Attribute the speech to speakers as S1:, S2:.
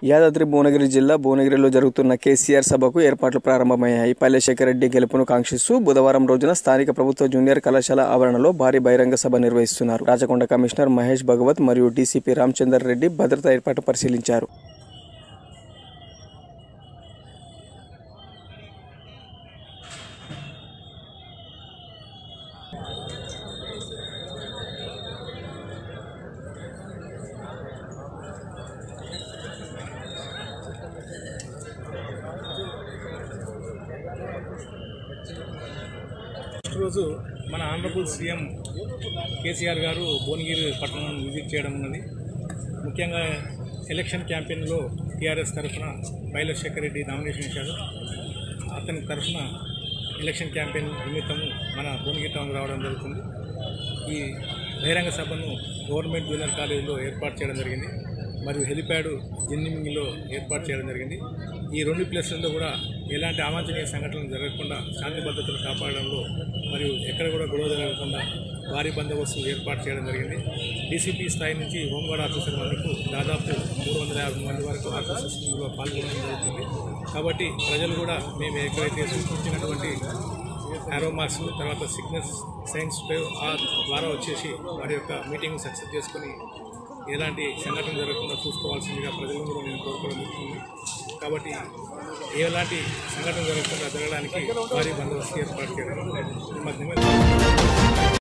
S1: యాదాద్రి భువనగిరి జిల్లా భువనగిరిలో జరుగుతున్న కేసీఆర్ సభకు ఏర్పాట్లు ప్రారంభమయ్యాయి పల్లెశేఖర్ రెడ్డి గెలుపును కాంక్షిస్తూ బుధవారం రోజున స్థానిక ప్రభుత్వ జూనియర్ కళాశాల ఆవరణలో భారీ బహిరంగ సభ నిర్వహిస్తున్నారు రాచకొండ కమిషనర్ మహేష్ భగవత్ మరియు డీసీపీ రామచందర్ రెడ్డి భద్రతా ఏర్పాటు పరిశీలించారు
S2: నెక్స్ట్ రోజు మన ఆంధ్రప్రదేశ్ సీఎం కేసీఆర్ గారు భువనగిరి పట్టణం విజిట్ చేయడం ఉన్నది ముఖ్యంగా ఎలక్షన్ క్యాంపెయిన్లో టీఆర్ఎస్ తరఫున బైలశేఖర్ రెడ్డి నామినేషన్ ఇచ్చారు అతని తరఫున ఎలక్షన్ క్యాంపెయిన్ నిమిత్తము మన భువనగిరి టౌన్ రావడం జరుగుతుంది ఈ బహిరంగ సభను గవర్నమెంట్ జూనియర్ కాలేజీలో ఏర్పాటు చేయడం జరిగింది మరియు హెలిప్యాడ్ జిన్నిమింగిలో ఏర్పాటు చేయడం జరిగింది ఈ రెండు ప్లేస్లలో కూడా ఎలాంటి అవాంఛనీయ సంఘటనలు జరగకుండా శాంతి భద్రతలు కాపాడడంలో మరియు ఎక్కడ కూడా గొడవ జరగకుండా భారీ బందోబస్తు ఏర్పాటు చేయడం జరిగింది డీసీపీ స్థాయి నుంచి హోంగార్డ్ ఆఫీసర్ వరకు దాదాపు మూడు వందల యాభై మంది వరకు ఆఫీసర్స్లో పాల్గొనడం జరుగుతుంది కాబట్టి ప్రజలు కూడా మేము ఎక్కడైతే సూచించినటువంటి ఆరోమాస్ తర్వాత సిగ్నల్స్ సైన్స్ ఆ ద్వారా వచ్చేసి వారి యొక్క మీటింగ్ సక్సెస్ చేసుకొని ఎలాంటి సంఘటన జరగకుండా చూసుకోవాల్సిందిగా ప్రజలను కూడా నేను కోరుకోవడం జరుగుతుంది కాబట్టి ఎలాంటి సంఘటన జరగకుండా జరగడానికి భారీ బందోబస్తు ఏర్పాటు చేయడం నిమగ్నమే